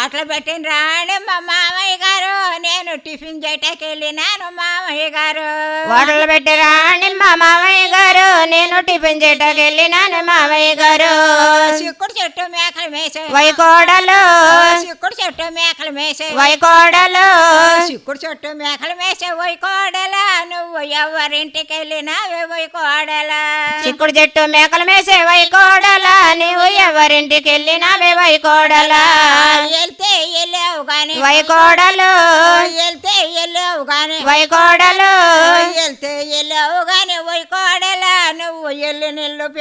hotel పెట్టిన రాని మా మామయ్య గారు నేను టిఫిన్ చేయటానికి వెళ్ళినాను మామయ్య గారు హోటల్ పెట్టి రాండి మా మామయ్య గారు నేను టిఫిన్ చేయటానికి వెళ్ళినాను మామయ్య గారు చిక్కుడు చెట్టు మేకలు మేసే వైకోడలు చిక్కుడు చెట్టు మేకలు మేసే వైకోడలు చిక్కుడు చెట్టు మేకలు మేసే పోయి కోడలా నువ్వు ఎవరింటికి వెళ్ళినావే పోయి కోడలా చిక్కుడు చెట్టు మేకలు మేసే వైకోడల నీవు ఎవరింటికి వెళ్ళినావే వైకోడల వెళ్తే వెళ్ళావు గాని వైకోడలు వెళ్తే వెళ్ళావు గాని వైకోడలు వెళ్తే వెళ్ళావు గాని పోయి కోడలా నువ్వు ఎల్లు నిల్లు